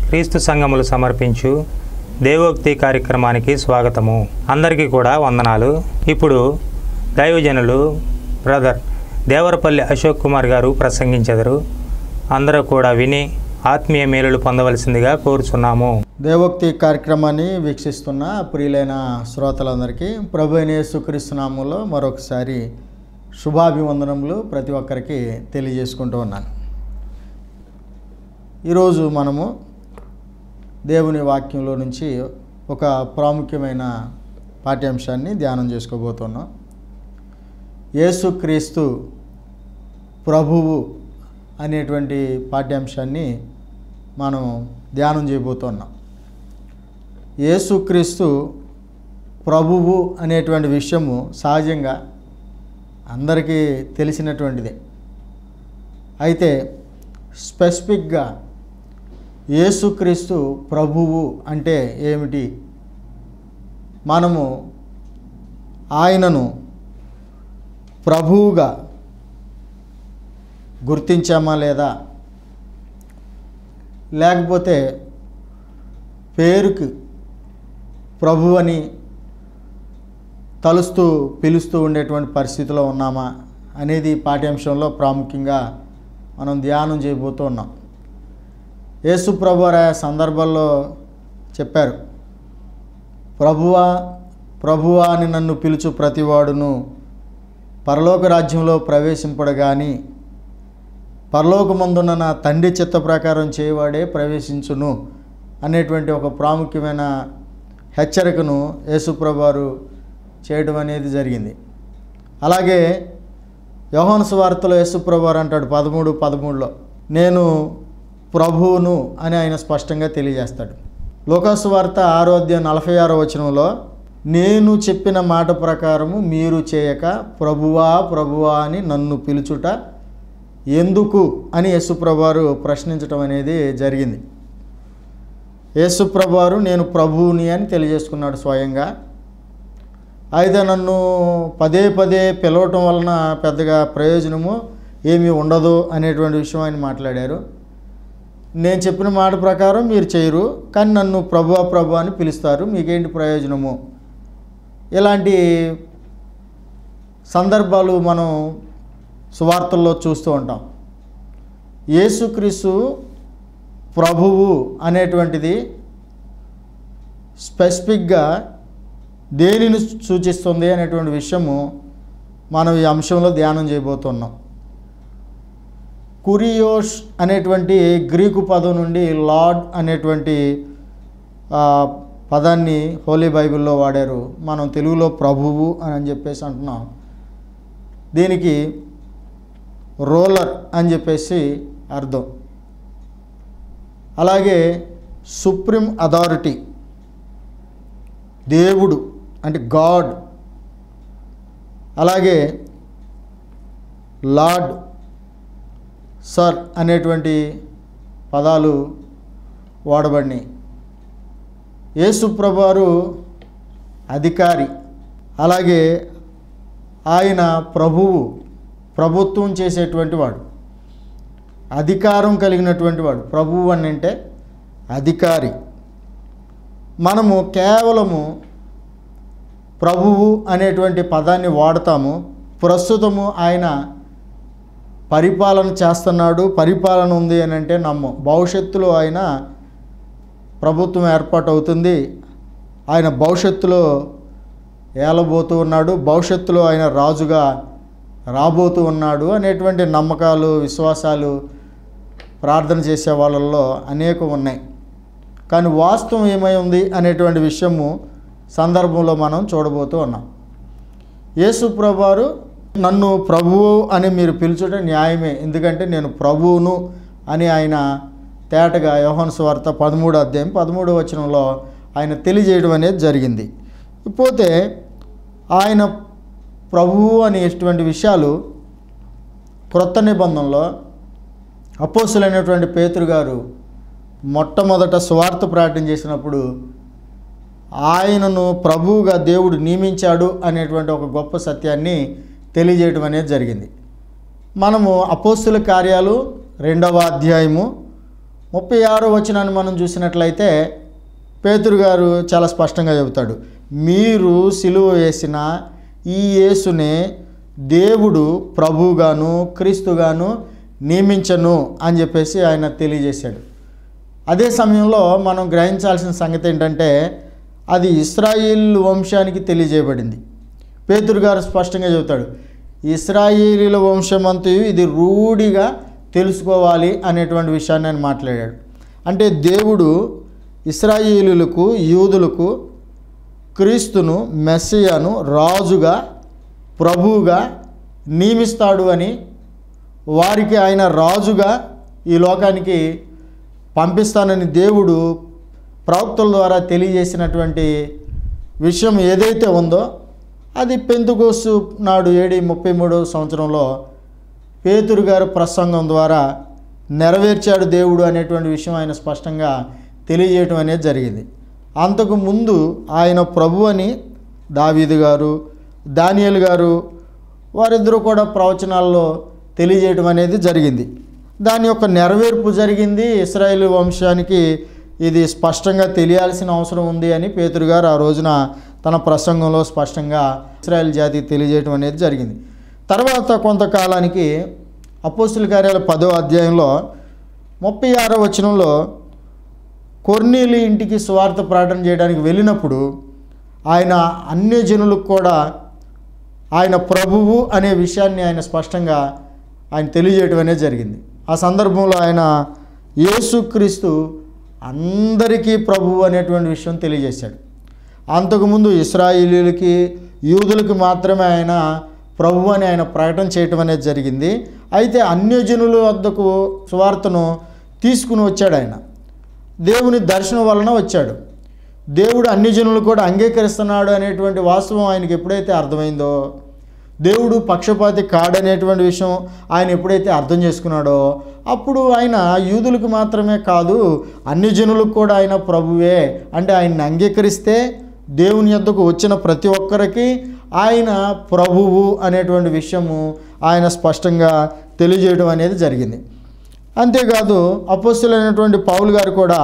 క్రీస్తు సంఘములు సమర్పించు దేవోక్తి కార్యక్రమానికి స్వాగతము అందరికీ కూడా వందనాలు ఇప్పుడు దైవజనులు బ్రదర్ దేవరపల్లి అశోక్ కుమార్ గారు ప్రసంగించెదరు అందరూ కూడా విని ఆత్మీయ మేలులు పొందవలసిందిగా కోరుచున్నాము దేవోక్తి కార్యక్రమాన్ని వీక్షిస్తున్న ప్రియులైన శ్రోతలందరికీ ప్రభు అయిన యేసుక్రీస్తు నామంలో మరొకసారి శుభాభివందనములు ప్రతి ఒక్కరికి తెలియజేసుకుంటూ ఉన్నాను ఈరోజు మనము దేవుని వాక్యంలో నుంచి ఒక ప్రాముఖ్యమైన పాఠ్యాంశాన్ని ధ్యానం చేసుకోబోతున్నాం యేసుక్రీస్తు ప్రభువు అనేటువంటి పాఠ్యాంశాన్ని మనం ధ్యానం చేయబోతున్నాం యేసుక్రీస్తు ప్రభువు అనేటువంటి విషయము సహజంగా అందరికీ తెలిసినటువంటిదే అయితే స్పెసిఫిక్గా యేసుక్రీస్తు ప్రభువు అంటే ఏమిటి మనము ఆయనను ప్రభువుగా గుర్తించామా లేదా లేకపోతే పేరుకి ప్రభు అని తలుస్తూ పిలుస్తూ ఉండేటువంటి పరిస్థితిలో ఉన్నామా అనేది ఈ పాఠ్యాంశంలో ప్రాముఖ్యంగా మనం ధ్యానం చేయబోతూ ఉన్నాం యేసు ప్రభు వారు ఆయా సందర్భాల్లో చెప్పారు ప్రభువా ప్రభువా అని నన్ను పిలుచు ప్రతివాడును పరలోక రాజ్యంలో ప్రవేశింపడు కానీ పరలోకమందున్న నా తండ్రి చిత్త ప్రకారం చేయవాడే ప్రవేశించును అనేటువంటి ఒక ప్రాముఖ్యమైన హెచ్చరికను యేసుప్రభు వారు చేయడం అనేది జరిగింది అలాగే యోహాను సువార్తలో యేసుప్రభు వారు అంటాడు పదమూడు పదమూడులో నేను ప్రభువును అని ఆయన స్పష్టంగా తెలియజేస్తాడు లోకాసు వార్త ఆరో అధ్యాయం నలభై ఆరో వచనంలో నేను చెప్పిన మాట ప్రకారము మీరు చేయక ప్రభువా ప్రభువా అని నన్ను పిలుచుట ఎందుకు అని యేసుప్రభువారు ప్రశ్నించడం అనేది జరిగింది యేసుప్రభువారు నేను ప్రభువుని అని తెలియజేసుకున్నాడు స్వయంగా అయితే నన్ను పదే పదే పిలవటం వలన పెద్దగా ప్రయోజనము ఏమీ ఉండదు అనేటువంటి విషయం ఆయన మాట్లాడారు నేను చెప్పిన మాట ప్రకారం మీరు చేయరు కానీ నన్ను ప్రభు ప్రభు అని పిలుస్తారు మీకేంటి ప్రయోజనము ఇలాంటి సందర్భాలు మనం సువార్తల్లో చూస్తూ ఉంటాం యేసుక్రీస్తు ప్రభువు అనేటువంటిది స్పెసిఫిక్గా దేనిని సూచిస్తుంది అనేటువంటి విషయము మనం ఈ అంశంలో ధ్యానం చేయబోతున్నాం కురియోష్ అనేటువంటి గ్రీకు పదం నుండి లార్డ్ అనేటువంటి ఆ, పదాన్ని హోలీ బైబిల్లో వాడారు మనం తెలుగులో ప్రభువు అని చెప్పేసి అంటున్నాం దీనికి రోలర్ అని చెప్పేసి అర్థం అలాగే సుప్రీం అథారిటీ దేవుడు అంటే గాడ్ అలాగే లార్డ్ సర్ అనేటువంటి పదాలు వాడబడినాయి యేసుప్రభువారు అధికారి అలాగే ఆయన ప్రభువు ప్రభుత్వం చేసేటువంటి వాడు అధికారం కలిగినటువంటి వాడు ప్రభువు అని అంటే అధికారి మనము కేవలము ప్రభువు అనేటువంటి పదాన్ని వాడతాము ప్రస్తుతము ఆయన పరిపాలన చేస్తున్నాడు పరిపాలన ఉంది అని అంటే నమ్మం భవిష్యత్తులో ఆయన ప్రభుత్వం ఏర్పాటు అవుతుంది ఆయన భవిష్యత్తులో ఏలబోతూ ఉన్నాడు భవిష్యత్తులో ఆయన రాజుగా రాబోతూ ఉన్నాడు అనేటువంటి నమ్మకాలు విశ్వాసాలు ప్రార్థన చేసే వాళ్ళల్లో అనేకం ఉన్నాయి కానీ వాస్తవం ఏమై ఉంది అనేటువంటి విషయము సందర్భంలో మనం చూడబోతూ ఉన్నాం యేసు ప్రభువారు నన్ను ప్రభువు అని మీరు పిలుచుట న్యాయమే ఎందుకంటే నేను ప్రభువును అని ఆయన తేటగా యోహన్ స్వార్త పదమూడు అధ్యాయం పదమూడు వచనంలో ఆయన తెలియజేయడం అనేది జరిగింది పోతే ఆయన ప్రభువు అనేటువంటి విషయాలు క్రొత్త నిబంధనలో అపోసులైనటువంటి పేతురు గారు మొట్టమొదట స్వార్థ ప్రకటన చేసినప్పుడు ఆయనను ప్రభువుగా దేవుడు నియమించాడు అనేటువంటి ఒక గొప్ప సత్యాన్ని తెలియజేయడం అనేది జరిగింది మనము అపోస్తుల కార్యాలు రెండవ అధ్యాయము ముప్పై ఆరో వచనాన్ని మనం చూసినట్లయితే పేతురు గారు చాలా స్పష్టంగా చెబుతాడు మీరు సిలువ వేసిన ఈ యేసునే దేవుడు ప్రభువుగాను క్రీస్తుగాను నియమించను అని చెప్పేసి ఆయన తెలియజేశాడు అదే సమయంలో మనం గ్రహించాల్సిన సంగతి ఏంటంటే అది ఇస్రాయిల్ వంశానికి తెలియజేయబడింది పేతురు గారు స్పష్టంగా చెబుతాడు ఇస్రాయేలీల వంశమంతయు ఇది రూఢిగా తెలుసుకోవాలి అనేటువంటి విషయాన్ని ఆయన మాట్లాడాడు అంటే దేవుడు ఇస్రాయేలీలకు యూదులకు క్రీస్తును మెస్సియాను రాజుగా ప్రభువుగా నియమిస్తాడు అని వారికి ఆయన రాజుగా ఈ లోకానికి పంపిస్తానని దేవుడు ప్రవక్తల ద్వారా తెలియజేసినటువంటి విషయం ఏదైతే ఉందో అది పెంతుకోసు నాడు ఏడి ముప్పై మూడవ సంవత్సరంలో పేతురు గారు ప్రసంగం ద్వారా నెరవేర్చాడు దేవుడు అనేటువంటి విషయం ఆయన స్పష్టంగా తెలియజేయటం అనేది జరిగింది అంతకు ముందు ఆయన ప్రభు అని దావీదు గారు దానియలు గారు వారిద్దరూ కూడా ప్రవచనాల్లో తెలియజేయటం అనేది జరిగింది దాని యొక్క నెరవేర్పు జరిగింది ఇస్రాయేల్ వంశానికి ఇది స్పష్టంగా తెలియాల్సిన అవసరం ఉంది అని పేతురు గారు ఆ రోజున తన ప్రసంగంలో స్పష్టంగా ఇస్రాయేల్ జాతికి తెలియజేయటం అనేది జరిగింది తర్వాత కొంతకాలానికి అపోస్తుల కార్యాల పదో అధ్యాయంలో ముప్పై ఆరో వచనంలో కొర్నీలి ఇంటికి స్వార్థ ప్రకటన చేయడానికి వెళ్ళినప్పుడు ఆయన అన్య జనులకు కూడా ఆయన ప్రభువు అనే విషయాన్ని ఆయన స్పష్టంగా ఆయన తెలియజేయటం అనేది జరిగింది ఆ సందర్భంలో ఆయన యేసుక్రీస్తు అందరికీ ప్రభువు అనేటువంటి విషయం తెలియజేశాడు అంతకుముందు ఇస్రాయిలీలకి యూదులకి మాత్రమే ఆయన ప్రభు అని ఆయన ప్రకటన చేయటం అనేది జరిగింది అయితే అన్యజనుల వద్దకు సువార్తను తీసుకుని వచ్చాడు ఆయన దేవుని దర్శనం వలన వచ్చాడు దేవుడు అన్ని జనులు కూడా అంగీకరిస్తున్నాడు అనేటువంటి వాస్తవం ఆయనకి ఎప్పుడైతే అర్థమైందో దేవుడు పక్షపాతి కాడనేటువంటి విషయం ఆయన ఎప్పుడైతే అర్థం చేసుకున్నాడో అప్పుడు ఆయన యూదులకు మాత్రమే కాదు అన్ని జనులకు కూడా ఆయన ప్రభువే అంటే ఆయన్ని అంగీకరిస్తే దేవుని యొద్దకు వచ్చిన ప్రతి ఒక్కరికి ఆయన ప్రభువు అనేటువంటి విషయము ఆయన స్పష్టంగా తెలియజేయడం అనేది జరిగింది అంతేకాదు అపోస్తులైనటువంటి పౌలు గారు కూడా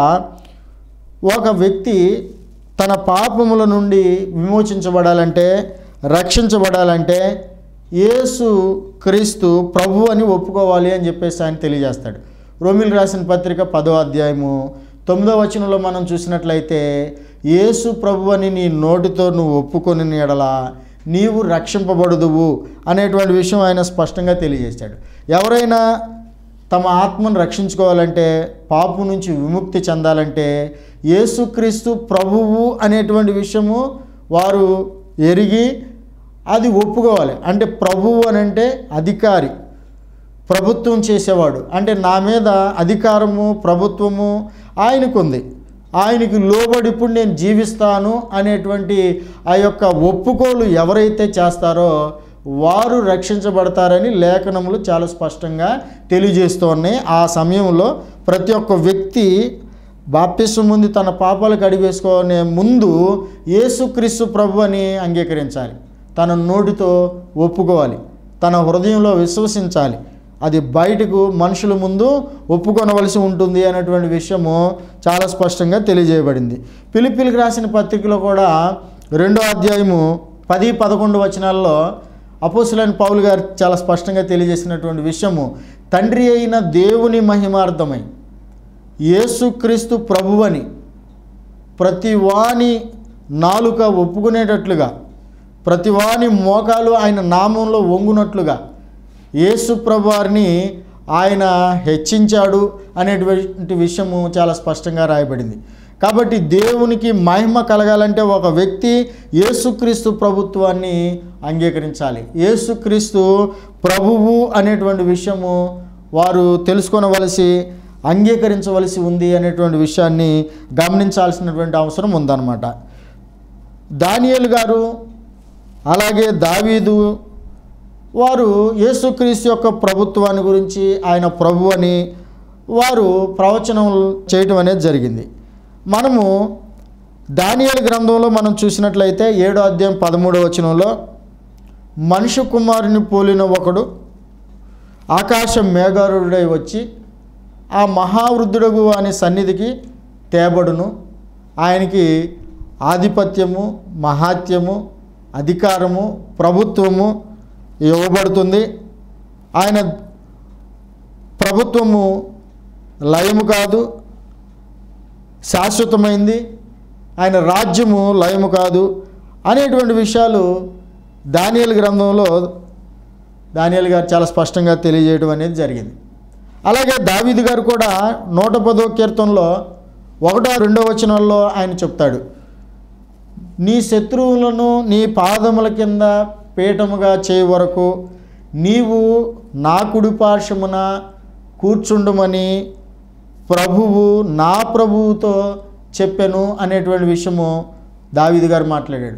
ఒక వ్యక్తి తన పాపముల నుండి విమోచించబడాలంటే రక్షించబడాలంటే యేసు క్రీస్తు ప్రభు అని ఒప్పుకోవాలి అని చెప్పేసి ఆయన తెలియజేస్తాడు రోమిల్ రాసిన పత్రిక పదో అధ్యాయము తొమ్మిదో వచనంలో మనం చూసినట్లయితే యేసు ప్రభు అని నీ నోటితో నువ్వు ఒప్పుకొని ఎడల నీవు రక్షింపబడుదువు అనేటువంటి విషయం ఆయన స్పష్టంగా తెలియజేశాడు ఎవరైనా తమ ఆత్మను రక్షించుకోవాలంటే పాపు నుంచి విముక్తి చెందాలంటే యేసుక్రీస్తు ప్రభువు అనేటువంటి విషయము వారు ఎరిగి అది ఒప్పుకోవాలి అంటే ప్రభువు అని అంటే అధికారి ప్రభుత్వం చేసేవాడు అంటే నా మీద అధికారము ప్రభుత్వము ఆయనకుంది ఆయనకి లోబడి ఇప్పుడు నేను జీవిస్తాను అనేటువంటి ఆ యొక్క ఒప్పుకోలు ఎవరైతే చేస్తారో వారు రక్షించబడతారని లేఖనములు చాలా స్పష్టంగా తెలియజేస్తూ ఉన్నాయి ఆ సమయంలో ప్రతి ఒక్క వ్యక్తి బాప్తిస్వం ముందు తన పాపాలు కడిగేసుకునే ముందు యేసుక్రీస్తు ప్రభు అని అంగీకరించాలి తన నోటితో ఒప్పుకోవాలి తన హృదయంలో విశ్వసించాలి అది బయటకు మనుషుల ముందు ఒప్పుకొనవలసి ఉంటుంది అనేటువంటి విషయము చాలా స్పష్టంగా తెలియజేయబడింది పిలిపిలికి రాసిన పత్రికలో కూడా రెండో అధ్యాయము పది పదకొండు వచనాల్లో అపోసులైన పౌలు గారు చాలా స్పష్టంగా తెలియజేసినటువంటి విషయము తండ్రి అయిన దేవుని మహిమార్థమై యేసుక్రీస్తు ప్రభువని ప్రతి వాని నాలుక ఒప్పుకునేటట్లుగా ప్రతి వాని మోకాలు ఆయన నామంలో వంగునట్లుగా యేసు ప్రభువారిని ఆయన హెచ్చించాడు అనేటువంటి విషయము చాలా స్పష్టంగా రాయబడింది కాబట్టి దేవునికి మహిమ కలగాలంటే ఒక వ్యక్తి యేసుక్రీస్తు ప్రభుత్వాన్ని అంగీకరించాలి యేసుక్రీస్తు ప్రభువు అనేటువంటి విషయము వారు తెలుసుకొనవలసి అంగీకరించవలసి ఉంది అనేటువంటి విషయాన్ని గమనించాల్సినటువంటి అవసరం ఉందన్నమాట దానియేలు గారు అలాగే దావీదు వారు యేసుక్రీస్తు యొక్క ప్రభుత్వాన్ని గురించి ఆయన ప్రభు అని వారు ప్రవచనం చేయటం అనేది జరిగింది మనము దానియేలు గ్రంథంలో మనం చూసినట్లయితే ఏడో అధ్యాయం పదమూడవ వచనంలో మనుష్య కుమారుని పోలిన ఒకడు ఆకాశ మేఘారుడై వచ్చి ఆ మహావృద్ధుడగు వాని సన్నిధికి తేబడును ఆయనకి ఆధిపత్యము మహాత్యము అధికారము ప్రభుత్వము ఇవ్వబడుతుంది ఆయన ప్రభుత్వము లయము కాదు శాశ్వతమైంది ఆయన రాజ్యము లయము కాదు అనేటువంటి విషయాలు దానియల్ గ్రంథంలో దానియల్ గారు చాలా స్పష్టంగా తెలియజేయడం అనేది జరిగింది అలాగే దావీదు గారు కూడా నూట పదో కీర్తనలో ఒకటో రెండో వచనంలో ఆయన చెప్తాడు నీ శత్రువులను నీ పాదముల కింద పీఠముగా చేయ వరకు నీవు నా కుడి పార్శ్వమున కూర్చుండమని ప్రభువు నా ప్రభువుతో చెప్పాను అనేటువంటి విషయము దావీదు గారు మాట్లాడాడు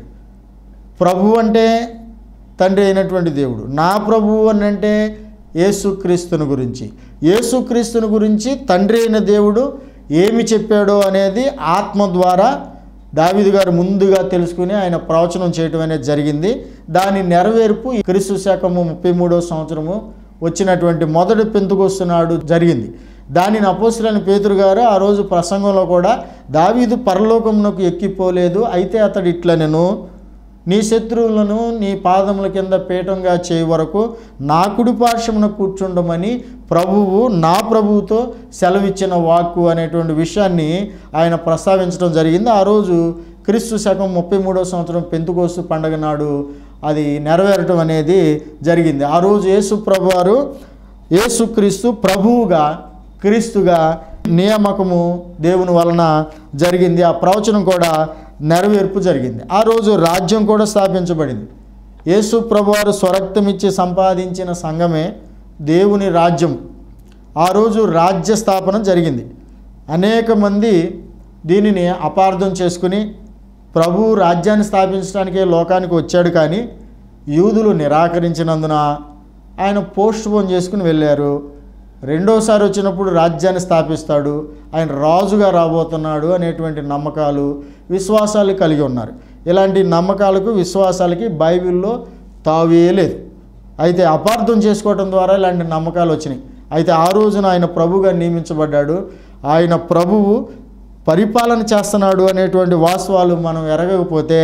ప్రభు అంటే తండ్రి అయినటువంటి దేవుడు నా ప్రభువు అని అంటే యేసుక్రీస్తుని గురించి యేసుక్రీస్తుని గురించి తండ్రి అయిన దేవుడు ఏమి చెప్పాడో అనేది ఆత్మ ద్వారా దావీదు గారు ముందుగా తెలుసుకుని ఆయన ప్రవచనం చేయటం అనేది జరిగింది దాని నెరవేర్పు ఈ క్రీస్తు శాఖము ముప్పై మూడో సంవత్సరము వచ్చినటువంటి మొదటి పెంతుకొస్తున్నాడు జరిగింది దానిని అపోస్తులైన పేతురు గారు ఆ రోజు ప్రసంగంలో కూడా దావీదు పరలోకమునకు ఎక్కిపోలేదు అయితే అతడు ఇట్లా నేను నీ శత్రువులను నీ పాదముల కింద పీఠంగా చేయ వరకు నా కుడి పార్శ్వమున కూర్చుండమని ప్రభువు నా ప్రభువుతో సెలవిచ్చిన వాక్కు అనేటువంటి విషయాన్ని ఆయన ప్రస్తావించడం జరిగింది ఆ రోజు క్రీస్తు శకం ముప్పై మూడో సంవత్సరం పెంతుకోసు పండగ నాడు అది నెరవేరటం అనేది జరిగింది ఆ రోజు యేసు ప్రభువారు యేసుక్రీస్తు ప్రభువుగా క్రీస్తుగా నియామకము దేవుని వలన జరిగింది ఆ ప్రవచనం కూడా నెరవేర్పు జరిగింది ఆ రోజు రాజ్యం కూడా స్థాపించబడింది యేసు ప్రభువారు స్వరక్తమిచ్చి సంపాదించిన సంఘమే దేవుని రాజ్యం ఆ రోజు రాజ్య స్థాపన జరిగింది అనేక మంది దీనిని అపార్థం చేసుకుని ప్రభు రాజ్యాన్ని స్థాపించడానికే లోకానికి వచ్చాడు కానీ యూదులు నిరాకరించినందున ఆయన పోస్ట్ పోన్ చేసుకుని వెళ్ళారు రెండోసారి వచ్చినప్పుడు రాజ్యాన్ని స్థాపిస్తాడు ఆయన రాజుగా రాబోతున్నాడు అనేటువంటి నమ్మకాలు విశ్వాసాలు కలిగి ఉన్నారు ఇలాంటి నమ్మకాలకు విశ్వాసాలకి బైబిల్లో తావే లేదు అయితే అపార్థం చేసుకోవటం ద్వారా ఇలాంటి నమ్మకాలు వచ్చినాయి అయితే ఆ రోజున ఆయన ప్రభుగా నియమించబడ్డాడు ఆయన ప్రభువు పరిపాలన చేస్తున్నాడు అనేటువంటి వాస్తవాలు మనం ఎరగకపోతే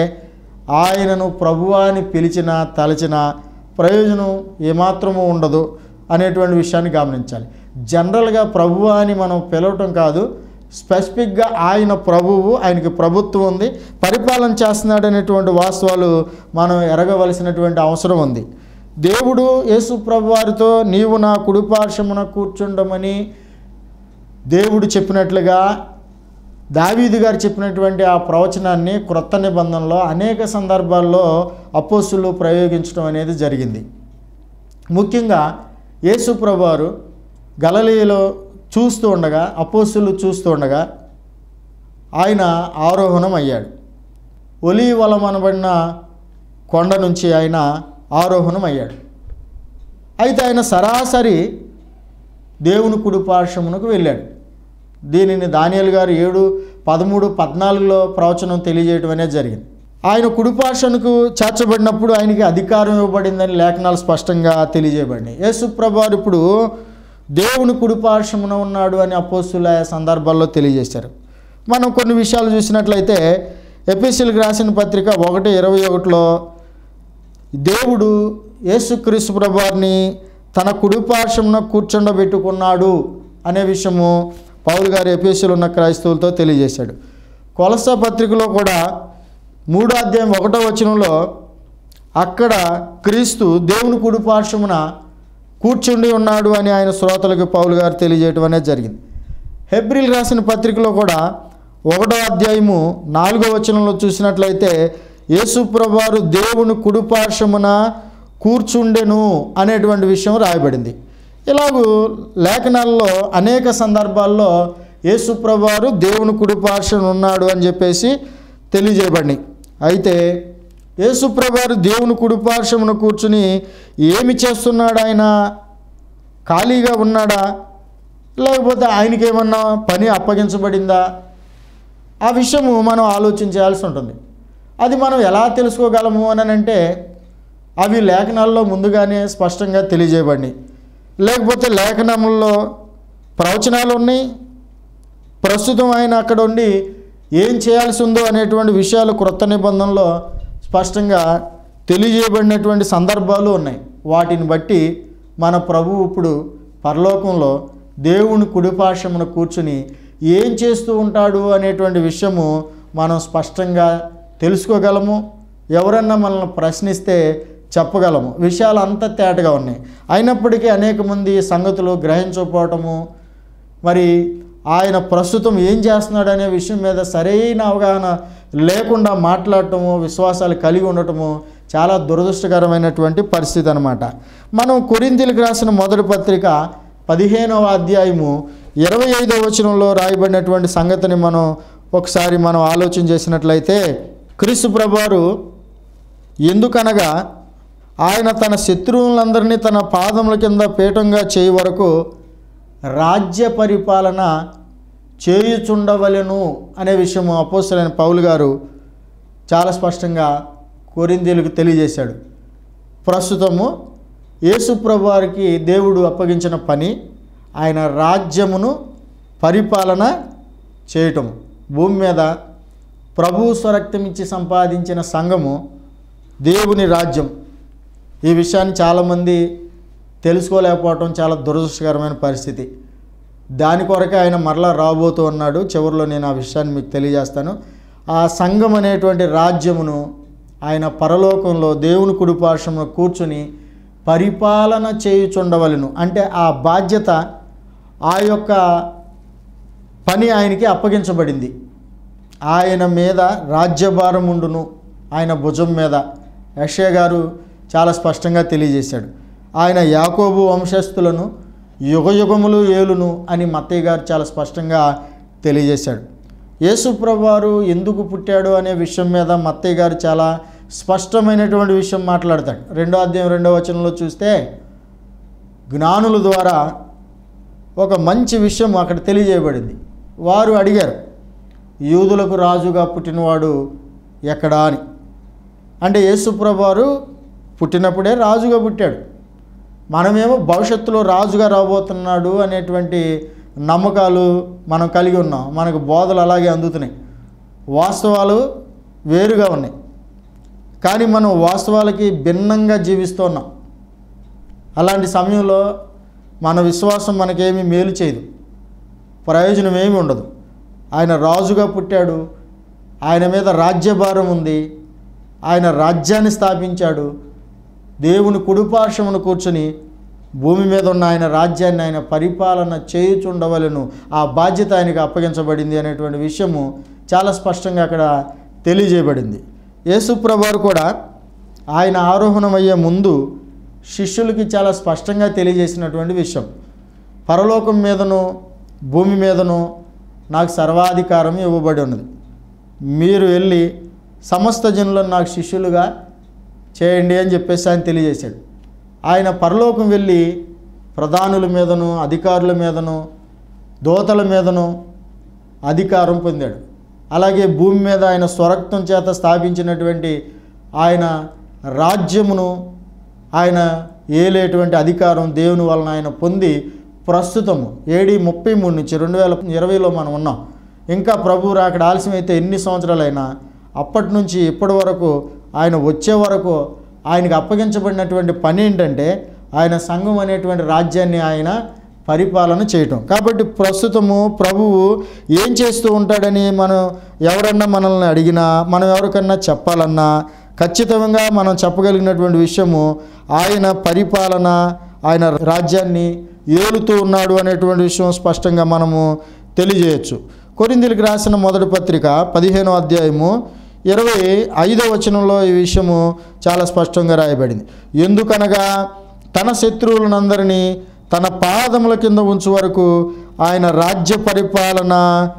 ఆయనను ప్రభువా అని పిలిచిన తలచిన ప్రయోజనం ఏమాత్రము ఉండదు అనేటువంటి విషయాన్ని గమనించాలి జనరల్గా ప్రభువా అని మనం పిలవటం కాదు స్పెసిఫిక్గా ఆయన ప్రభువు ఆయనకి ప్రభుత్వం ఉంది పరిపాలన చేస్తున్నాడు అనేటువంటి వాస్తవాలు మనం ఎరగవలసినటువంటి అవసరం ఉంది దేవుడు యేసు ప్రభువారితో నీవు నా కుడిపార్శ్వమున కూర్చుండమని దేవుడు చెప్పినట్లుగా దావీదు గారు చెప్పినటువంటి ఆ ప్రవచనాన్ని క్రొత్త నిబంధనలో అనేక సందర్భాల్లో అపోస్తులు ప్రయోగించడం అనేది జరిగింది ముఖ్యంగా యేసు ప్రభువారు గలలీలో చూస్తూ ఉండగా అపోస్తులు చూస్తూ ఉండగా ఆయన ఆరోహణం అయ్యాడు ఒలీవలం అనబడిన కొండ నుంచి ఆయన ఆరోహణం అయ్యాడు అయితే ఆయన సరాసరి దేవుని కుడి పార్శ్వమునకు వెళ్ళాడు దీనిని దానియల్ గారు ఏడు పదమూడు పద్నాలుగులో ప్రవచనం తెలియజేయడం అనేది జరిగింది ఆయన కుడిపార్శ్వనకు చేర్చబడినప్పుడు ఆయనకి అధికారం ఇవ్వబడిందని లేఖనాలు స్పష్టంగా తెలియజేయబడినాయి యేసుప్రభు వారు ఇప్పుడు దేవుని కుడిపార్శ్వమున ఉన్నాడు అని అపోస్తుల సందర్భాల్లో తెలియజేశారు మనం కొన్ని విషయాలు చూసినట్లయితే ఎపిసిల్కి రాసిన పత్రిక ఒకటి ఇరవై ఒకటిలో దేవుడు యేసుక్రీస్తు ప్రభువారిని తన కుడిపార్శ్వమున కూర్చుండబెట్టుకున్నాడు అనే విషయము పౌలు గారి ఎపిఎస్సీలో ఉన్న క్రైస్తవులతో తెలియజేశాడు కొలస పత్రికలో కూడా మూడో అధ్యాయం ఒకటో వచనంలో అక్కడ క్రీస్తు దేవుని కుడిపార్శ్వమున కూర్చుండి ఉన్నాడు అని ఆయన శ్రోతలకు పౌలు గారు తెలియజేయడం అనేది జరిగింది హెబ్రిల్ రాసిన పత్రికలో కూడా ఒకటో అధ్యాయము నాలుగో వచనంలో చూసినట్లయితే యేసుప్రభువారు దేవుని కుడిపార్శ్వమున కూర్చుండెను అనేటువంటి విషయం రాయబడింది ఇలాగూ లేఖనాల్లో అనేక సందర్భాల్లో యేసుప్రభువారు దేవుని కుడిపార్శ్వన ఉన్నాడు అని చెప్పేసి తెలియజేయబడినాయి అయితే యేసుప్రభువారు దేవుని కుడిపార్శ్వమున కూర్చుని ఏమి చేస్తున్నాడు ఆయన ఖాళీగా ఉన్నాడా లేకపోతే ఆయనకి ఏమన్నా పని అప్పగించబడిందా ఆ విషయము మనం ఆలోచించాల్సి ఉంటుంది అది మనం ఎలా తెలుసుకోగలము అని అంటే అవి లేఖనాల్లో ముందుగానే స్పష్టంగా తెలియజేయబడినాయి లేకపోతే లేఖనముల్లో ప్రవచనాలు ఉన్నాయి ప్రస్తుతం ఆయన అక్కడ ఉండి ఏం చేయాల్సి ఉందో అనేటువంటి విషయాలు క్రొత్త నిబంధనలో స్పష్టంగా తెలియజేయబడినటువంటి సందర్భాలు ఉన్నాయి వాటిని బట్టి మన ప్రభువు ఇప్పుడు పరలోకంలో దేవుని కుడిపాశమున కూర్చుని ఏం చేస్తూ ఉంటాడు అనేటువంటి విషయము మనం స్పష్టంగా తెలుసుకోగలము ఎవరన్నా మనల్ని ప్రశ్నిస్తే చెప్పగలము విషయాలు అంత తేటగా ఉన్నాయి అయినప్పటికీ అనేక మంది సంగతులు గ్రహించకపోవటము మరి ఆయన ప్రస్తుతం ఏం చేస్తున్నాడు అనే విషయం మీద సరైన అవగాహన లేకుండా మాట్లాడటము విశ్వాసాలు కలిగి ఉండటము చాలా దురదృష్టకరమైనటువంటి పరిస్థితి అనమాట మనం కొరింతలకు రాసిన మొదటి పత్రిక పదిహేనవ అధ్యాయము ఇరవై ఐదవ వచనంలో రాయబడినటువంటి సంగతిని మనం ఒకసారి మనం ఆలోచన చేసినట్లయితే క్రీస్తు ప్రభువారు ఎందుకనగా ఆయన తన శత్రువులందరినీ తన పాదముల కింద పీఠంగా చేయి వరకు రాజ్య పరిపాలన చేయుచుండవలెను అనే విషయము అపోసరైన పౌలు గారు చాలా స్పష్టంగా కొరిందీలకు తెలియజేశాడు ప్రస్తుతము యేసుప్రభు వారికి దేవుడు అప్పగించిన పని ఆయన రాజ్యమును పరిపాలన చేయటం భూమి మీద ప్రభు స్వరక్తం ఇచ్చి సంపాదించిన సంఘము దేవుని రాజ్యం ఈ విషయాన్ని చాలామంది తెలుసుకోలేకపోవటం చాలా దురదృష్టకరమైన పరిస్థితి దాని కొరకే ఆయన మరలా రాబోతూ ఉన్నాడు చివరిలో నేను ఆ విషయాన్ని మీకు తెలియజేస్తాను ఆ సంఘం అనేటువంటి రాజ్యమును ఆయన పరలోకంలో దేవుని కుడిపార్శ్వమున కూర్చుని పరిపాలన చేయుచుండవలను అంటే ఆ బాధ్యత ఆ యొక్క పని ఆయనకి అప్పగించబడింది ఆయన మీద రాజ్యభారం ఉండును ఆయన భుజం మీద యక్షయ గారు చాలా స్పష్టంగా తెలియజేశాడు ఆయన యాకోబు వంశస్థులను యుగయుగములు ఏలును అని మత్తయ్య గారు చాలా స్పష్టంగా తెలియజేశాడు యేసుప్రభు వారు ఎందుకు పుట్టాడు అనే విషయం మీద మత్తయ్య గారు చాలా స్పష్టమైనటువంటి విషయం మాట్లాడతాడు రెండో అధ్యాయం రెండో వచనంలో చూస్తే జ్ఞానుల ద్వారా ఒక మంచి విషయం అక్కడ తెలియజేయబడింది వారు అడిగారు యూదులకు రాజుగా పుట్టినవాడు ఎక్కడా అని అంటే యేసుప్రభు వారు పుట్టినప్పుడే రాజుగా పుట్టాడు మనమేమో భవిష్యత్తులో రాజుగా రాబోతున్నాడు అనేటువంటి నమ్మకాలు మనం కలిగి ఉన్నాం మనకు బోధలు అలాగే అందుతున్నాయి వాస్తవాలు వేరుగా ఉన్నాయి కానీ మనం వాస్తవాలకి భిన్నంగా జీవిస్తున్నాం అలాంటి సమయంలో మన విశ్వాసం మనకేమీ మేలు చేయదు ప్రయోజనం ఏమీ ఉండదు ఆయన రాజుగా పుట్టాడు ఆయన మీద రాజ్యభారం ఉంది ఆయన రాజ్యాన్ని స్థాపించాడు దేవుని కుడిపార్శ్వమును కూర్చొని భూమి మీద ఉన్న ఆయన రాజ్యాన్ని ఆయన పరిపాలన చేయుచుండవలను ఆ బాధ్యత ఆయనకు అప్పగించబడింది అనేటువంటి విషయము చాలా స్పష్టంగా అక్కడ తెలియజేయబడింది యేసుప్రభువారు కూడా ఆయన ఆరోహణమయ్యే ముందు శిష్యులకి చాలా స్పష్టంగా తెలియజేసినటువంటి విషయం పరలోకం మీదను భూమి మీదను నాకు సర్వాధికారం ఇవ్వబడి ఉన్నది మీరు వెళ్ళి సమస్త జనులను నాకు శిష్యులుగా చేయండి అని చెప్పేసి ఆయన తెలియజేశాడు ఆయన పరలోకం వెళ్ళి ప్రధానుల మీదను అధికారుల మీదను దోతల మీదను అధికారం పొందాడు అలాగే భూమి మీద ఆయన స్వరక్తం చేత స్థాపించినటువంటి ఆయన రాజ్యమును ఆయన ఏలేటువంటి అధికారం దేవుని వలన ఆయన పొంది ప్రస్తుతము ఏడి ముప్పై మూడు నుంచి రెండు వేల ఇరవైలో మనం ఉన్నాం ఇంకా ప్రభు రాకడ ఆలస్యమైతే ఎన్ని సంవత్సరాలైనా అప్పటి నుంచి ఇప్పటి వరకు ఆయన వచ్చే వరకు ఆయనకు అప్పగించబడినటువంటి పని ఏంటంటే ఆయన సంఘం అనేటువంటి రాజ్యాన్ని ఆయన పరిపాలన చేయటం కాబట్టి ప్రస్తుతము ప్రభువు ఏం చేస్తూ ఉంటాడని మనం ఎవరన్నా మనల్ని అడిగినా మనం ఎవరికన్నా చెప్పాలన్నా ఖచ్చితంగా మనం చెప్పగలిగినటువంటి విషయము ఆయన పరిపాలన ఆయన రాజ్యాన్ని ఏలుతూ ఉన్నాడు అనేటువంటి విషయం స్పష్టంగా మనము తెలియజేయచ్చు కొరిందులకు రాసిన మొదటి పత్రిక పదిహేనో అధ్యాయము ఇరవై ఐదో వచనంలో ఈ విషయము చాలా స్పష్టంగా రాయబడింది ఎందుకనగా తన శత్రువులనందరినీ తన పాదముల కింద ఉంచు వరకు ఆయన రాజ్య పరిపాలన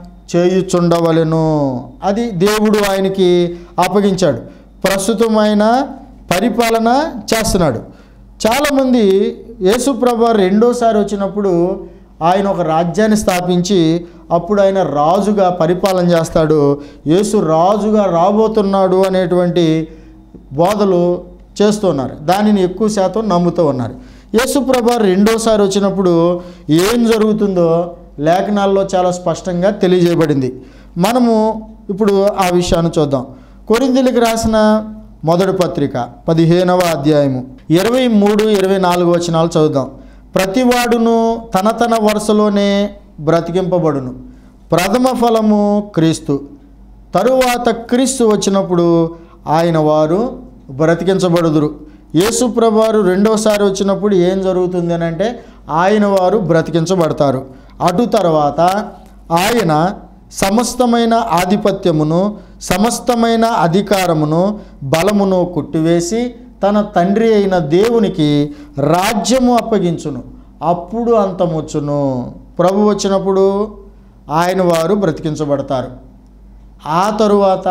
చేయుచుండవలెను అది దేవుడు ఆయనకి అప్పగించాడు ప్రస్తుతం ఆయన పరిపాలన చేస్తున్నాడు చాలామంది యేసుప్రభ రెండోసారి వచ్చినప్పుడు ఆయన ఒక రాజ్యాన్ని స్థాపించి అప్పుడు ఆయన రాజుగా పరిపాలన చేస్తాడు యేసు రాజుగా రాబోతున్నాడు అనేటువంటి బోధలు చేస్తున్నారు దానిని ఎక్కువ శాతం నమ్ముతూ ఉన్నారు యేసుప్రభ రెండోసారి వచ్చినప్పుడు ఏం జరుగుతుందో లేఖనాల్లో చాలా స్పష్టంగా తెలియజేయబడింది మనము ఇప్పుడు ఆ విషయాన్ని చూద్దాం కొరిందులకు రాసిన మొదటి పత్రిక పదిహేనవ అధ్యాయము ఇరవై మూడు ఇరవై నాలుగు వచనాలు చదువుదాం ప్రతివాడును తన తన వరుసలోనే బ్రతికింపబడును ప్రథమ ఫలము క్రీస్తు తరువాత క్రీస్తు వచ్చినప్పుడు ఆయన వారు బ్రతికించబడుదురు యేసుప్రభువారు రెండోసారి వచ్చినప్పుడు ఏం జరుగుతుంది అని అంటే ఆయన వారు బ్రతికించబడతారు అటు తర్వాత ఆయన సమస్తమైన ఆధిపత్యమును సమస్తమైన అధికారమును బలమును కొట్టివేసి తన తండ్రి అయిన దేవునికి రాజ్యము అప్పగించును అప్పుడు అంతమొచ్చును ప్రభు వచ్చినప్పుడు ఆయన వారు బ్రతికించబడతారు ఆ తరువాత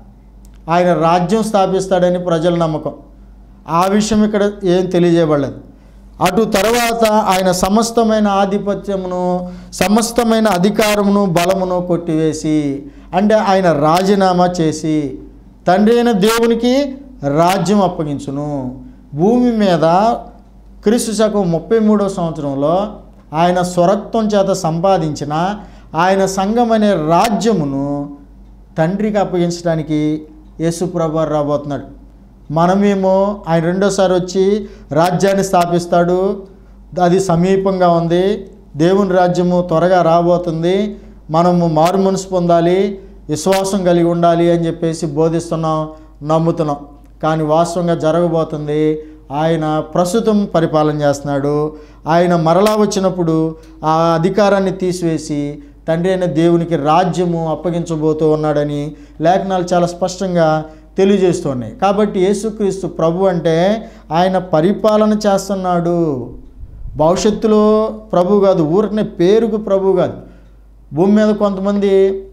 ఆయన రాజ్యం స్థాపిస్తాడని ప్రజల నమ్మకం ఆ విషయం ఇక్కడ ఏం తెలియజేయబడలేదు అటు తర్వాత ఆయన సమస్తమైన ఆధిపత్యమును సమస్తమైన అధికారమును బలమును కొట్టివేసి అంటే ఆయన రాజీనామా చేసి తండ్రి అయిన దేవునికి రాజ్యం అప్పగించును భూమి మీద క్రీస్తు శకం ముప్పై మూడో సంవత్సరంలో ఆయన స్వరత్వం చేత సంపాదించిన ఆయన సంఘం అనే రాజ్యమును తండ్రికి అప్పగించడానికి యేసుప్రభు రాబోతున్నాడు మనమేమో ఆయన రెండోసారి వచ్చి రాజ్యాన్ని స్థాపిస్తాడు అది సమీపంగా ఉంది దేవుని రాజ్యము త్వరగా రాబోతుంది మనము మారు మనసు పొందాలి విశ్వాసం కలిగి ఉండాలి అని చెప్పేసి బోధిస్తున్నాం నమ్ముతున్నాం కానీ వాస్తవంగా జరగబోతుంది ఆయన ప్రస్తుతం పరిపాలన చేస్తున్నాడు ఆయన మరలా వచ్చినప్పుడు ఆ అధికారాన్ని తీసివేసి తండ్రి అయిన దేవునికి రాజ్యము అప్పగించబోతూ ఉన్నాడని లేఖనాలు చాలా స్పష్టంగా తెలియజేస్తున్నాయి కాబట్టి యేసుక్రీస్తు ప్రభు అంటే ఆయన పరిపాలన చేస్తున్నాడు భవిష్యత్తులో ప్రభు కాదు ఊరికనే పేరుకు ప్రభు కాదు భూమి మీద కొంతమంది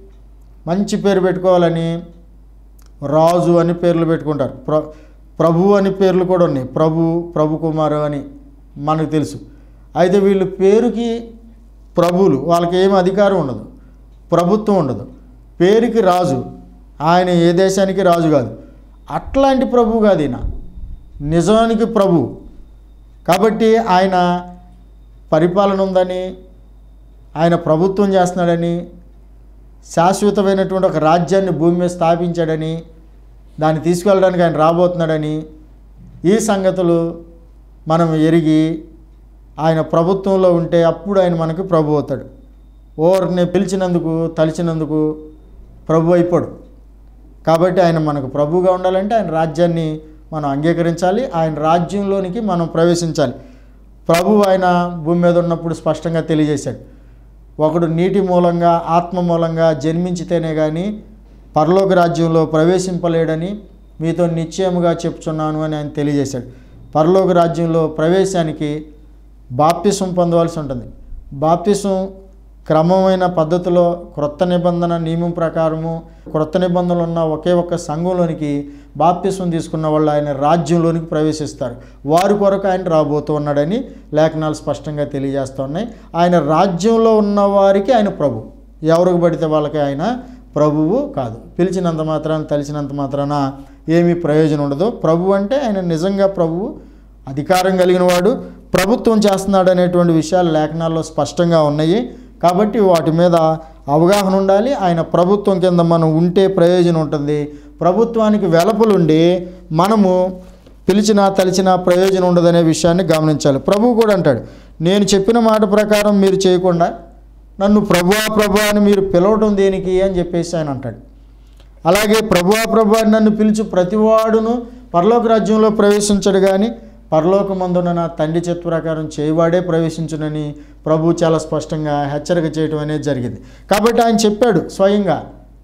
మంచి పేరు పెట్టుకోవాలని రాజు అని పేర్లు పెట్టుకుంటారు ప్ర ప్రభు అని పేర్లు కూడా ఉన్నాయి ప్రభు ప్రభు కుమారు అని మనకు తెలుసు అయితే వీళ్ళు పేరుకి ప్రభువులు వాళ్ళకి ఏమి అధికారం ఉండదు ప్రభుత్వం ఉండదు పేరుకి రాజు ఆయన ఏ దేశానికి రాజు కాదు అట్లాంటి ప్రభు కాదు ఈయన నిజానికి ప్రభు కాబట్టి ఆయన పరిపాలన ఉందని ఆయన ప్రభుత్వం చేస్తున్నాడని శాశ్వతమైనటువంటి ఒక రాజ్యాన్ని భూమి మీద స్థాపించాడని దాన్ని తీసుకెళ్ళడానికి ఆయన రాబోతున్నాడని ఈ సంగతులు మనం ఎరిగి ఆయన ప్రభుత్వంలో ఉంటే అప్పుడు ఆయన మనకు ప్రభు అవుతాడు ఓరిని పిలిచినందుకు తలిచినందుకు ప్రభు అయిపోడు కాబట్టి ఆయన మనకు ప్రభుగా ఉండాలంటే ఆయన రాజ్యాన్ని మనం అంగీకరించాలి ఆయన రాజ్యంలోనికి మనం ప్రవేశించాలి ప్రభు ఆయన భూమి మీద ఉన్నప్పుడు స్పష్టంగా తెలియజేశాడు ఒకడు నీటి మూలంగా ఆత్మ మూలంగా జన్మించితేనే కానీ పరలోక రాజ్యంలో ప్రవేశింపలేడని మీతో నిశ్చయముగా చెప్తున్నాను అని ఆయన తెలియజేశాడు పరలోక రాజ్యంలో ప్రవేశానికి బాప్తిసం పొందవలసి ఉంటుంది బాప్తిసం క్రమమైన పద్ధతిలో క్రొత్త నిబంధన నియమం ప్రకారము క్రొత్త నిబంధనలు ఉన్న ఒకే ఒక్క సంఘంలోనికి బాప్తిసం తీసుకున్న వాళ్ళు ఆయన రాజ్యంలోనికి ప్రవేశిస్తారు వారి కొరకు ఆయన రాబోతూ ఉన్నాడని లేఖనాలు స్పష్టంగా తెలియజేస్తున్నాయి ఆయన రాజ్యంలో ఉన్న వారికి ఆయన ప్రభు ఎవరికి పడితే వాళ్ళకి ఆయన ప్రభువు కాదు పిలిచినంత మాత్రాన తలిచినంత మాత్రాన ఏమీ ప్రయోజనం ఉండదు ప్రభు అంటే ఆయన నిజంగా ప్రభువు అధికారం కలిగిన వాడు ప్రభుత్వం చేస్తున్నాడు అనేటువంటి విషయాలు లేఖనాల్లో స్పష్టంగా ఉన్నాయి కాబట్టి వాటి మీద అవగాహన ఉండాలి ఆయన ప్రభుత్వం కింద మనం ఉంటే ప్రయోజనం ఉంటుంది ప్రభుత్వానికి వెలపలుండి మనము పిలిచినా తలిచినా ప్రయోజనం ఉండదనే విషయాన్ని గమనించాలి ప్రభువు కూడా అంటాడు నేను చెప్పిన మాట ప్రకారం మీరు చేయకుండా నన్ను ప్రభువా ప్రభు అని మీరు పిలవటం దేనికి అని చెప్పేసి ఆయన అంటాడు అలాగే ప్రభువా ప్రభు అని నన్ను పిలుచు ప్రతివాడును పరలోక రాజ్యంలో ప్రవేశించడు కానీ పరలోకమందున నా తండ్రి చిత్త ప్రకారం చేయవాడే ప్రవేశించునని ప్రభు చాలా స్పష్టంగా హెచ్చరిక చేయటం అనేది జరిగింది కాబట్టి ఆయన చెప్పాడు స్వయంగా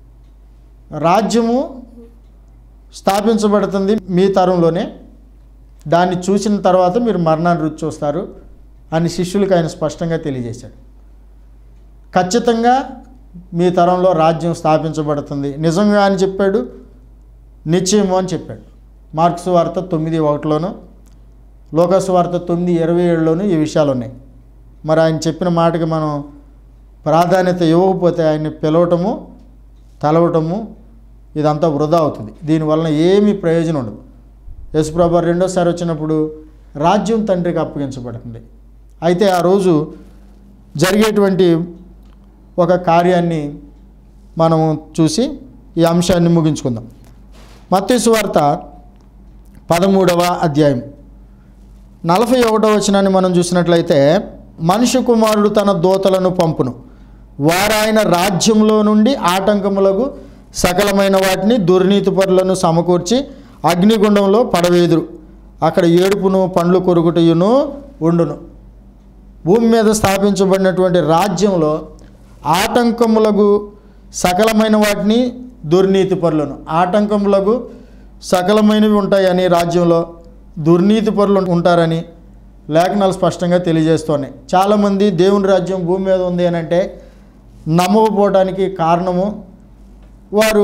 రాజ్యము స్థాపించబడుతుంది మీ తరంలోనే దాన్ని చూసిన తర్వాత మీరు మరణాన్ని రుచి చూస్తారు అని శిష్యులకు ఆయన స్పష్టంగా తెలియజేశాడు ఖచ్చితంగా మీ తరంలో రాజ్యం స్థాపించబడుతుంది నిజంగా అని చెప్పాడు నిశ్చయము అని చెప్పాడు మార్క్స్ వార్త తొమ్మిది ఒకటిలోను లోకస్ వార్త తొమ్మిది ఇరవై ఏడులోను ఈ విషయాలు ఉన్నాయి మరి ఆయన చెప్పిన మాటకి మనం ప్రాధాన్యత ఇవ్వకపోతే ఆయన్ని పిలవటము తలవటము ఇదంతా వృధా అవుతుంది దీనివలన ఏమీ ప్రయోజనం ఉండదు యేసుప్రభు రెండోసారి వచ్చినప్పుడు రాజ్యం తండ్రికి అప్పగించబడుతుంది అయితే ఆ రోజు జరిగేటువంటి ఒక కార్యాన్ని మనము చూసి ఈ అంశాన్ని ముగించుకుందాం మత్తయి వార్త పదమూడవ అధ్యాయం నలభై ఒకటవ వచనాన్ని మనం చూసినట్లయితే మనిషి కుమారుడు తన దోతలను పంపును వారాయన రాజ్యంలో నుండి ఆటంకములకు సకలమైన వాటిని దుర్నీతి పరులను సమకూర్చి అగ్నిగుండంలో పడవేదురు అక్కడ ఏడుపును పండ్లు కొరుకుటయును ఉండును భూమి మీద స్థాపించబడినటువంటి రాజ్యంలో ఆటంకములకు సకలమైన వాటిని దుర్నీతి పరులను ఆటంకములకు సకలమైనవి ఉంటాయని రాజ్యంలో దుర్నీతి పరులు ఉంటారని లేఖనాలు స్పష్టంగా తెలియజేస్తున్నాయి చాలామంది దేవుని రాజ్యం భూమి మీద ఉంది అని అంటే నమ్మకపోవడానికి కారణము వారు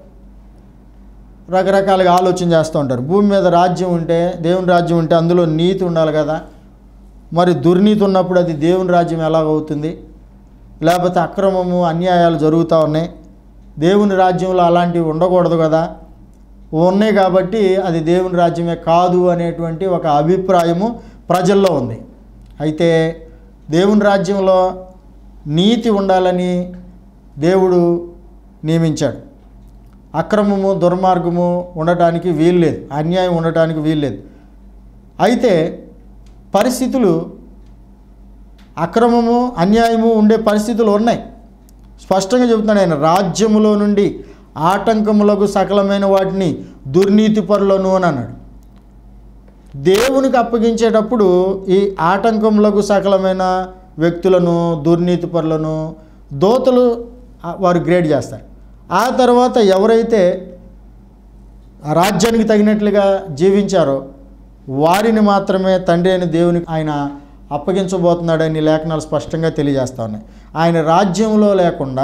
రకరకాలుగా ఆలోచన చేస్తూ ఉంటారు భూమి మీద రాజ్యం ఉంటే దేవుని రాజ్యం ఉంటే అందులో నీతి ఉండాలి కదా మరి దుర్నీతి ఉన్నప్పుడు అది దేవుని రాజ్యం ఎలాగవుతుంది లేకపోతే అక్రమము అన్యాయాలు జరుగుతూ ఉన్నాయి దేవుని రాజ్యంలో అలాంటివి ఉండకూడదు కదా ఉన్నాయి కాబట్టి అది దేవుని రాజ్యమే కాదు అనేటువంటి ఒక అభిప్రాయము ప్రజల్లో ఉంది అయితే దేవుని రాజ్యంలో నీతి ఉండాలని దేవుడు నియమించాడు అక్రమము దుర్మార్గము ఉండటానికి వీల్లేదు అన్యాయం ఉండటానికి వీల్లేదు అయితే పరిస్థితులు అక్రమము అన్యాయము ఉండే పరిస్థితులు ఉన్నాయి స్పష్టంగా చెబుతున్నాను ఆయన రాజ్యములో నుండి ఆటంకములకు సకలమైన వాటిని దుర్నీతి పరులను అని అన్నాడు దేవునికి అప్పగించేటప్పుడు ఈ ఆటంకములకు సకలమైన వ్యక్తులను దుర్నీతి పరులను దోతలు ఆ, వారు గ్రేడ్ చేస్తారు ఆ తర్వాత ఎవరైతే ఆ రాజ్యానికి తగినట్లుగా జీవించారో వారిని మాత్రమే తండ్రి అయిన దేవునికి ఆయన అప్పగించబోతున్నాడని లేఖనాలు స్పష్టంగా తెలియజేస్తా ఉన్నాయి ఆయన రాజ్యంలో లేకుండా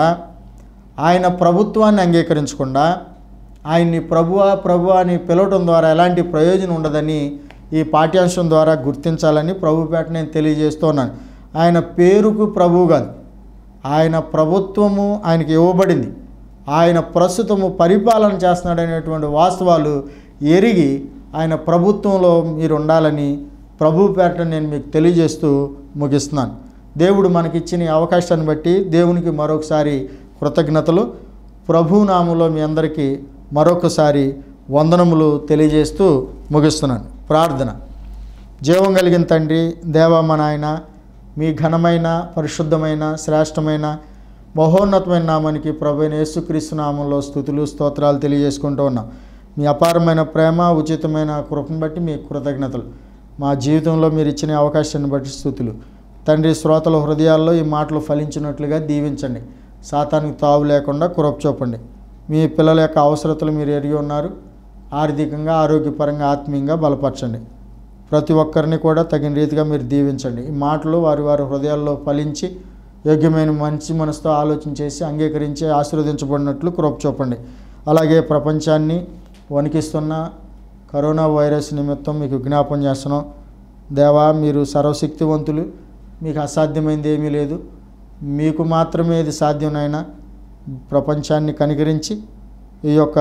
ఆయన ప్రభుత్వాన్ని అంగీకరించకుండా ఆయన్ని ప్రభువా ప్రభువా అని పిలవటం ద్వారా ఎలాంటి ప్రయోజనం ఉండదని ఈ పాఠ్యాంశం ద్వారా గుర్తించాలని ప్రభుపేట నేను తెలియజేస్తున్నాను ఆయన పేరుకు ప్రభువు కాదు ఆయన ప్రభుత్వము ఆయనకి ఇవ్వబడింది ఆయన ప్రస్తుతము పరిపాలన చేస్తున్నాడనేటువంటి వాస్తవాలు ఎరిగి ఆయన ప్రభుత్వంలో మీరు ఉండాలని ప్రభు పేరట నేను మీకు తెలియజేస్తూ ముగిస్తున్నాను దేవుడు మనకిచ్చిన ఈ అవకాశాన్ని బట్టి దేవునికి మరొకసారి కృతజ్ఞతలు ప్రభు నామంలో మీ అందరికీ మరొకసారి వందనములు తెలియజేస్తూ ముగిస్తున్నాను ప్రార్థన జీవం కలిగిన తండ్రి దేవా మా నాయన మీ ఘనమైన పరిశుద్ధమైన శ్రేష్టమైన మహోన్నతమైన నామానికి ప్రభు అయిన యేసుక్రీస్తు నామంలో స్థుతులు స్తోత్రాలు తెలియజేసుకుంటూ ఉన్నాం మీ అపారమైన ప్రేమ ఉచితమైన కృపను బట్టి మీ కృతజ్ఞతలు మా జీవితంలో మీరు ఇచ్చిన అవకాశాన్ని బట్టి స్థుతులు తండ్రి శ్రోతల హృదయాల్లో ఈ మాటలు ఫలించినట్లుగా దీవించండి సాతానికి తావు లేకుండా కృప చూపండి మీ పిల్లల యొక్క అవసరతలు మీరు ఎరిగి ఉన్నారు ఆర్థికంగా ఆరోగ్యపరంగా ఆత్మీయంగా బలపరచండి ప్రతి ఒక్కరిని కూడా తగిన రీతిగా మీరు దీవించండి ఈ మాటలు వారి వారి హృదయాల్లో ఫలించి యోగ్యమైన మంచి మనసుతో ఆలోచన చేసి అంగీకరించి ఆశీర్వదించబడినట్లు కృప చూపండి అలాగే ప్రపంచాన్ని వణికిస్తున్న కరోనా వైరస్ నిమిత్తం మీకు జ్ఞాపం చేస్తున్నాం దేవా మీరు సర్వశక్తివంతులు మీకు అసాధ్యమైంది ఏమీ లేదు మీకు మాత్రమే ఇది సాధ్యమైనా ప్రపంచాన్ని కనికరించి ఈ యొక్క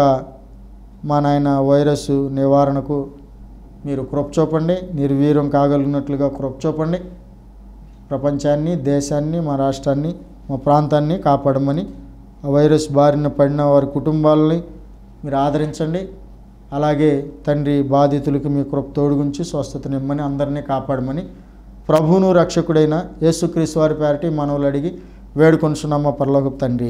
మా నాయన వైరస్ నివారణకు మీరు కృప చూపండి నిర్వీర్యం కాగలిగినట్లుగా కృప చూపండి ప్రపంచాన్ని దేశాన్ని మా రాష్ట్రాన్ని మా ప్రాంతాన్ని కాపాడమని ఆ వైరస్ బారిన పడిన వారి కుటుంబాలని మీరు ఆదరించండి అలాగే తండ్రి బాధితులకి మీ కృప తోడుగుంచి స్వస్థతనిమ్మని అందరినీ కాపాడమని ప్రభువును రక్షకుడైన యేసుక్రీస్తు వారి పేరటి మనవులు అడిగి వేడుకొనుచున్నామా పరలోకపు తండ్రి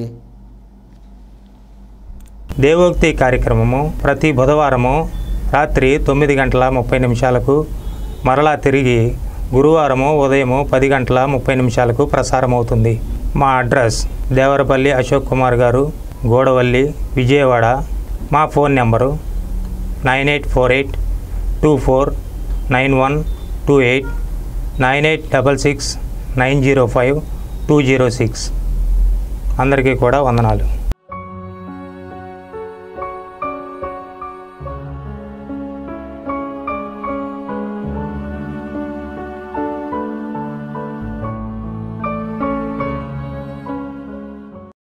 దేవోక్తి కార్యక్రమము ప్రతి బుధవారము రాత్రి తొమ్మిది గంటల ముప్పై నిమిషాలకు మరలా తిరిగి గురువారము ఉదయము పది గంటల ముప్పై నిమిషాలకు ప్రసారం అవుతుంది మా అడ్రస్ దేవరపల్లి అశోక్ కుమార్ గారు గోడవల్లి విజయవాడ మా phone number nine eight four eight two four nine one two eight nine eight double six nine zero five two zero six అందరికీ కూడా వందనాలు